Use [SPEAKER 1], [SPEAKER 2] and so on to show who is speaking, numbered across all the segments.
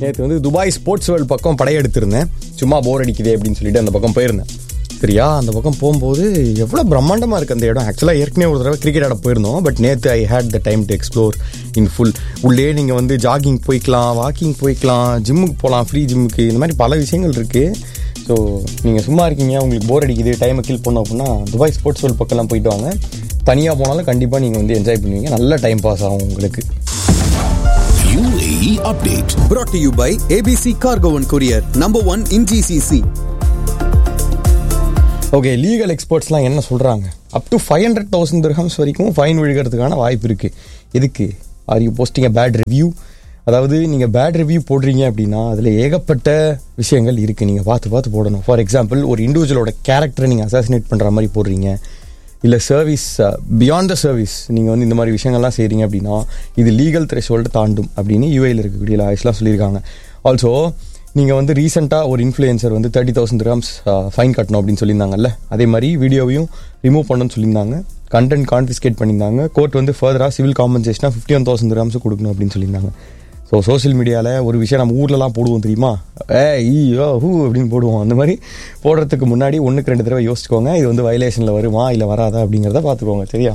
[SPEAKER 1] நேற்று வந்து Dubai sports world பக்கம் படையெடுத்திருந்தேன் சும்மா போர் அடிக்குதே அப்படின்னு சொல்லிட்டு அந்த பக்கம் போயிருந்தேன் சரியா அந்த பக்கம் போகும்போது எவ்வளோ பிரம்மாண்டமாக இருக்குது அந்த இடம் ஆக்சுவலாக ஏற்கனவே ஒரு தடவை கிரிக்கெட் ஆட போயிருந்தோம் பட் நேற்று I had the time to explore in full உள்ளே நீங்கள் வந்து ஜாகிங் போய்க்கலாம் வாக்கிங் போய்க்கலாம் ஜிம்முக்கு போகலாம் ஃப்ரீ ஜிம்முக்கு இந்த மாதிரி பல விஷயங்கள் இருக்குது ஸோ நீங்கள் சும்மா இருக்கீங்க உங்களுக்கு போர் அடிக்குது டைமை கில் பண்ணோம் அப்படின்னா துபாய் ஸ்போர்ட்ஸ் வேர்ல்ட் பக்கம்லாம் போயிட்டு வாங்க தனியாக போனாலும் கண்டிப்பாக நீங்கள் வந்து என்ஜாய் பண்ணுவீங்க நல்ல டைம் பாஸ் ஆகும் உங்களுக்கு
[SPEAKER 2] UAE update.
[SPEAKER 3] brought to you by ABC Cargo and Courier, number one in GCC.
[SPEAKER 1] Okay legal எக்ஸ்பர்ட்ஸ்லாம் என்ன சொல்கிறாங்க up to five hundred thousand dirhams வரைக்கும் ஃபைன் விழுகிறதுக்கான வாய்ப்பு இருக்குது எதுக்கு are you posting a bad review அதாவது நீங்கள் பேட் ரிவ்யூ போடுறீங்க அப்படின்னா அதில் ஏகப்பட்ட விஷயங்கள் இருக்குது நீங்கள் பார்த்து பார்த்து போடணும் ஃபார் எக்ஸாம்பிள் ஒரு இண்டிவிஜுவலோட கேரக்டரை நீங்கள் அசாசினேட் பண்ணுற மாதிரி போடுறீங்க இல்லை சர்வீஸ் பியாண்ட் த சர்வீஸ் நீங்கள் வந்து இந்த மாதிரி விஷயங்கள்லாம் செய்கிறீங்க அப்படின்னா இது லீகல் த்ரெஷோல்டு தாண்டும் அப்படின்னு யூஏயில் இருக்கக்கூடிய லாயர்ஸ்லாம் சொல்லியிருக்காங்க ஆல்சோ நீங்கள் வந்து ரீசெண்டாக ஒரு இன்ஃப்ளூயன்சர் வந்து தேர்ட்டி தௌசண்ட் கிராம்ஸ் ஃபைன் கட்டணும் அப்படின்னு சொல்லியிருந்தாங்கல்ல அதே மாதிரி வீடியோவையும் ரிமூவ் பண்ணணும்னு சொல்லியிருந்தாங்க கண்டென்ட் கான்ஃபிஸ்கேட் பண்ணியிருந்தாங்க கோர்ட் வந்து ஃபர்தராக சிவில் காம்பன்சேஷனாக ஃபிஃப்டி ஒன் தௌசண்ட் கிராம்ஸ் கொடுக்கணும் அப்படின்னு சொல்லியிருந்தாங்க ஸோ சோஷியல் மீடியாவில் ஒரு விஷயம் நம்ம ஊர்லலாம் போடுவோம் தெரியுமா ஏ ஈயோ ஹூ அப்படின்னு போடுவோம் அந்த மாதிரி போடுறதுக்கு முன்னாடி ஒன்றுக்கு ரெண்டு தடவை யோசிச்சுக்கோங்க இது வந்து வயலேஷனில் வருமா இல்லை வராதா அப்படிங்கிறத பார்த்துக்கோங்க சரியா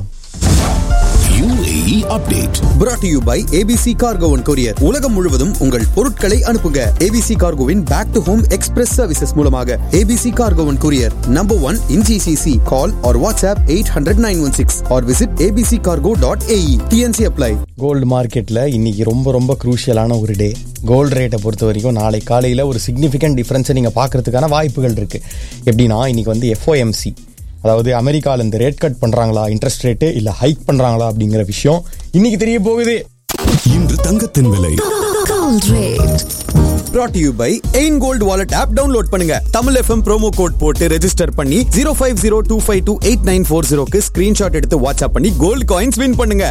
[SPEAKER 2] UAE update.
[SPEAKER 3] brought to you by ABC Cargo and Courier. உலகம் முழுவதும் உங்கள் பொருட்களை அனுப்புங்க ABC Cargoவின் back to home express services மூலமாக ABC Cargo and Courier, number one in GCC. Call or WhatsApp 800-916 or visit abccargo.ae. TNC apply.
[SPEAKER 1] Gold மார்க்கெட்டில் இன்னைக்கு ரொம்ப ரொம்ப குரூஷியலான ஒரு டே கோல்டு ரேட்டை பொறுத்த வரைக்கும் நாளை காலையில் ஒரு சிக்னிஃபிகண்ட் டிஃப்ரென்ஸை நீங்கள் பார்க்கறதுக்கான வாய்ப்புகள் இருக்குது எப்படின்னா இன்னைக்கு வந்து எஃப்ஓஎம்சி அதாவது அமெரிக்காவில் இந்த ரேட் கட் பண்ணுறாங்களா இன்ட்ரெஸ்ட் ரேட்டு இல்லை ஹைக் பண்ணுறாங்களா அப்படிங்கிற விஷயம் இன்னைக்கு தெரிய போகுது
[SPEAKER 2] இன்று தங்கத்தின் விலை
[SPEAKER 4] Gold rate.
[SPEAKER 3] brought to you by Ayn gold wallet app download பண்ணுங்க தமிழ் எஃப்எம் ப்ரோமோ கோட் போட்டு ரெஜிஸ்டர் பண்ணி zero five zero two five two eight nine four ஜீரோக்கு ஸ்கிரீன்ஷாட் எடுத்து வாட்ஸ்அப் பண்ணி கோல்டு காயின்ஸ் வின் பண்ணுங்க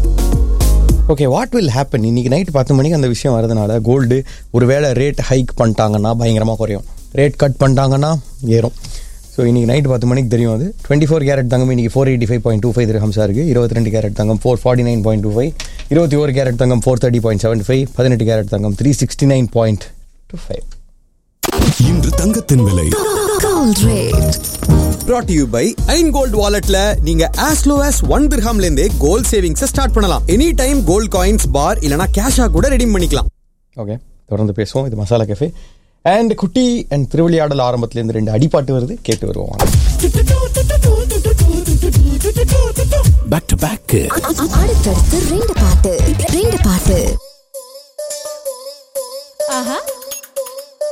[SPEAKER 1] ஓகே வாட் வில் ஹேப்பன் இன்னைக்கு night பத்து மணிக்கு அந்த விஷயம் வரதுனால கோல்டு ஒருவேளை ரேட் ஹைக் பண்ணிட்டாங்கன்னா பயங்கரமாக குறையும் ரேட் கட் பண்ணிட்டாங்கன்னா ஏறும் ஸோ இன்னைக்கு நைட் பத்து மணிக்கு தெரியும் அது டுவெண்ட்டி ஃபோர் கேரட் தங்கம் இன்னைக்கு four eighty five point two five திரஹம்ஸாக இருக்குது இருபத்தி ரெண்டு கேரட் தங்கம் four forty nine point two five இருபத்தி ஒரு கேரட் தங்கம் four thirty point seven five பதினெட்டு கேரட் தங்கம் three sixty nine point two five
[SPEAKER 2] இன்று தங்கத்தின் விலை
[SPEAKER 4] Gold rate.
[SPEAKER 3] brought to you by Ayn gold வாலெட்ல நீங்க as low as ஒன் திர்ஹாம்ல இருந்தே கோல்ட் சேவிங்ஸ் ஸ்டார்ட் பண்ணலாம் any time gold coins bar இல்லனா கேஷா கூட ரெடீம் பண்ணிக்கலாம்
[SPEAKER 1] ஓகே தொடர்ந்து பேசுவோம் இது Masala cafe and Kutty and Thiruvilaiyadal ஆரம்பத்துலேருந்து ரெண்டு அடிப்பாட்டு வருது கேட்டு வருவோம்
[SPEAKER 2] back to back
[SPEAKER 4] அடுத்தடுத்து ரெண்டு பாட்டு ரெண்டு பாட்டு
[SPEAKER 5] ஆஹா